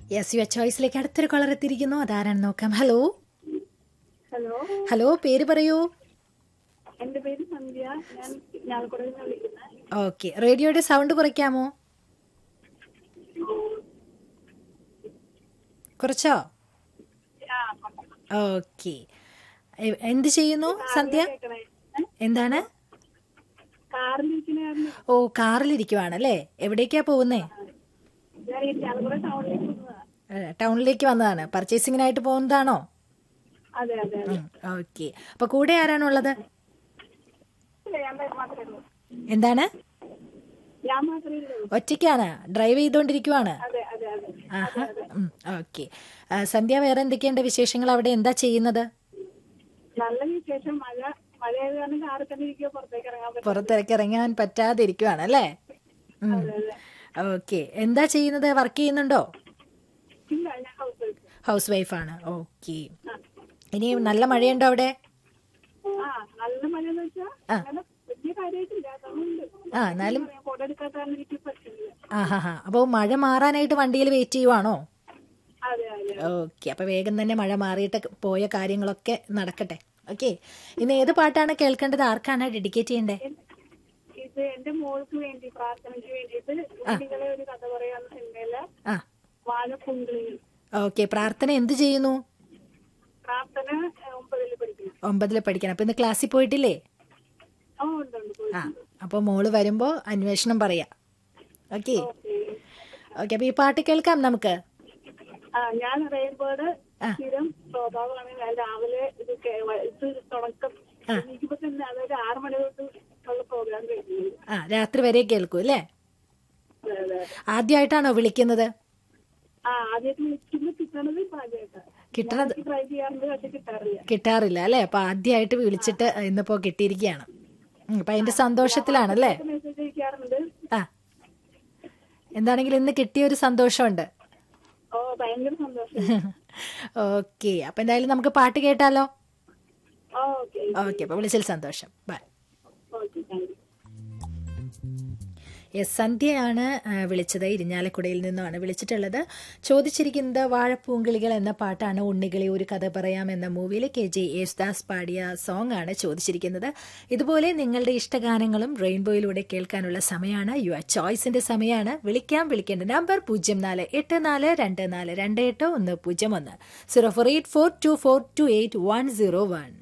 Yes you ചോയ്സിലേക്ക് അടുത്തൊരു collar എത്തിയിരിക്കുന്നു അതാരാണ് നോക്കാം ഹലോ ഹലോ ഹലോ പേര് പറയൂ എന്റെ പേര് സന്ധ്യ ഞാൻ ഞാൽക്കുടയിൽ നിന്ന് വിളിക്കുന്നത് ഓക്കെ റേഡിയോയുടെ സൗണ്ട് കുറയ്ക്കാമോ കുറച്ചോ ആ ഓക്കെ എന്ത് ചെയ്യുന്നു സന്ധ്യ കേൾക്കണേ എന്താണ് കാറിലിരിക്കണായിരുന്നു ഓ കാറിലിരിക്കുവാണ് അല്ലേ എവിടേക്കാ പോകുന്നേ ഞാൻ ഈ ഞാൽക്കുട ടൗണിലേക്ക് വന്നതാ ഏ, ടൗണിലേക്ക് വന്നതാണ് പർച്ചേസിങ്ങിനായിട്ട് പോകുന്നതാണോ അതെ അതെ അതെ ഓക്കെ അപ്പൊ കൂടെ ആരാണുള്ളത് ഇല്ല, ഞാൻ മാത്രമേ ഉള്ളൂ എന്താണ് ഞാൻ മാത്രമേ ഉള്ളൂ ഒറ്റയ്ക്കാണ് ഡ്രൈവ് ചെയ്തുകൊണ്ടിരിക്കുവാണ് അതെ അതെ അതെ ആഹാ ഓക്കെ സന്ധ്യ വേറെ എന്തൊക്കെയുണ്ട് വിശേഷങ്ങൾ അവിടെ എന്താ ചെയ്യുന്നത് നല്ല വിശേഷം മഴ മഴയായത് കാരണം കാറിൽ തന്നെ ഇരിക്കുക പുറത്തേക്ക് ഇറങ്ങാൻ പറ്റും പുറത്തിറക്കി ഇറങ്ങാൻ പറ്റാതെ ഇരിക്കുവാണ് അല്ലേ അതെ അതെ ഓക്കെ എന്താ ചെയ്യുന്നത് വർക്ക് ചെയ്യുന്നുണ്ടോ ഇല്ല ഞാൻ ഹൗസ് വൈഫ് ഹൗസ് വൈഫാണ് ഓക്കെ ഇനി നല്ല മഴയുണ്ടോ അവിടെ ആ നല്ല മഴ എന്ന് വെച്ചാൽ അങ്ങനെ വലിയ കാര്യമായിട്ടില്ല അതുകൊണ്ട് ആ എന്നാലും ഫോട്ടോ എടുക്കാത്ത കാരണം എനിക്ക് പറ്റില്ല ആഹാ ഹാ അപ്പോൾ മഴ മാറാനായിട്ട് വണ്ടിയിൽ വെയിറ്റ് ചെയ്യുവാണോ അതെ അതെ ഓക്കെ അപ്പോൾ വേഗം തന്നെ മഴ മാറിയിട്ട് പോയ കാര്യങ്ങളൊക്കെ നടക്കട്ടെ ഓക്കെ ഇന്ന് ഏത് പാട്ടാണ് കേൾക്കേണ്ടത് ആർക്കാണ് ഡെഡിക്കേറ്റ് ചെയ്യേണ്ടത് ഇത് എന്റെ മോൾക്ക് വേണ്ടി പ്രാർത്ഥനയ്ക്ക് വേണ്ടിയിട്ട് കുട്ടികളെ ഒരു കഥ പറയാന്ന് സിനിമയില് ആ വാഴക്കുങ്കിളി ഓക്കെ പ്രാർത്ഥന എന്ത് ചെയ്യുന്നു പ്രാർത്ഥന ഏഹ്, ഒമ്പതിൽ പഠിക്കുന്നു ഒമ്പതിൽ പഠിക്കണം അപ്പോൾ ഇന്ന് ക്ലാസ്സിൽ പോയിട്ടില്ലേ ആ ഉണ്ട് ഉണ്ട് പോയി. ആ അപ്പോൾ മോള് വരുമ്പോൾ അന്വേഷണം പറയാം ഓക്കെ ഓക്കേ. ഓക്കെ അപ്പോൾ ഈ പാട്ട് കേൾക്കാം നമുക്ക് ആ ഞാൻ റെയിൻബോർഡ് സ്ഥിരം സ്വഭാവമാണ് ഞാൻ രാവിലെ ഇത് കേ- വ- ഇത് തുടക്കം എനിക്കിപ്പോ തന്നെ അതായത് ആറ് മണി തൊട്ട് ഉള്ള പ്രോഗ്രാം കഴിഞ്ഞു ആ രാത്രി വരെ കേൾക്കൂ അല്ലേ അതെ അതെ ആദ്യമായിട്ടാണോ വിളിക്കുന്നത് ആ ആദ്യമായിട്ട് വിളിക്കുമ്പോ കിട്ടണത് ഇപ്പൊ ആദ്യമായിട്ടാണ് കിട്ടണത് ട്രൈ ചെയ്യാറുണ്ട് പക്ഷെ കിട്ടാറില്ല കിട്ടാറില്ല അല്ലേ അപ്പൊ ആദ്യമായിട്ട് വിളിച്ചിട്ട് ഇന്നിപ്പോ കിട്ടിയിരിക്കുകയാണ് ഉം, അപ്പൊ അതിന്റെ സന്തോഷത്തിലാണല്ലേ മെസ്സേജ് അയക്കാറുണ്ട് ആ എന്താണെങ്കിലും ഇന്ന് കിട്ടിയ ഒരു സന്തോഷമുണ്ട് ഓ ഭയങ്കര സന്തോഷം ഓക്കെ അപ്പൊ എന്തായാലും നമുക്ക് പാട്ട് കേട്ടാലോ ഓക്കെ ഓക്കെ അപ്പൊ വിളിച്ചതിൽ സന്തോഷം bye okay thank you yes സന്ധ്യയാണ് ആ, വിളിച്ചത് ഇരിഞ്ഞാലക്കുടയിൽ നിന്നുമാണ് വിളിച്ചിട്ടുള്ളത് ചോദിച്ചിരിക്കുന്നത് വാഴപ്പൂങ്കിളികൾ എന്ന പാട്ടാണ് ഉണ്ണികളെ ഒരു കഥ പറയാം എന്ന മൂവിയിൽ കെ ജെ യേശുദാസ് പാടിയ സോങ് ആണ് ചോദിച്ചിരിക്കുന്നത് ഇതുപോലെ നിങ്ങളുടെ ഇഷ്ടഗാനങ്ങളും റെയിൻബോയിലൂടെ കേൾക്കാനുള്ള സമയമാണ് യു ആർ ചോയ്സിന്റെ സമയമാണ് വിളിക്കാം വിളിക്കേണ്ട നമ്പർ പൂജ്യം നാല് എട്ട് നാല് രണ്ട് നാല് രണ്ട് എട്ട് ഒന്ന് പൂജ്യം ഒന്ന് zero four eight four two four two eight one zero one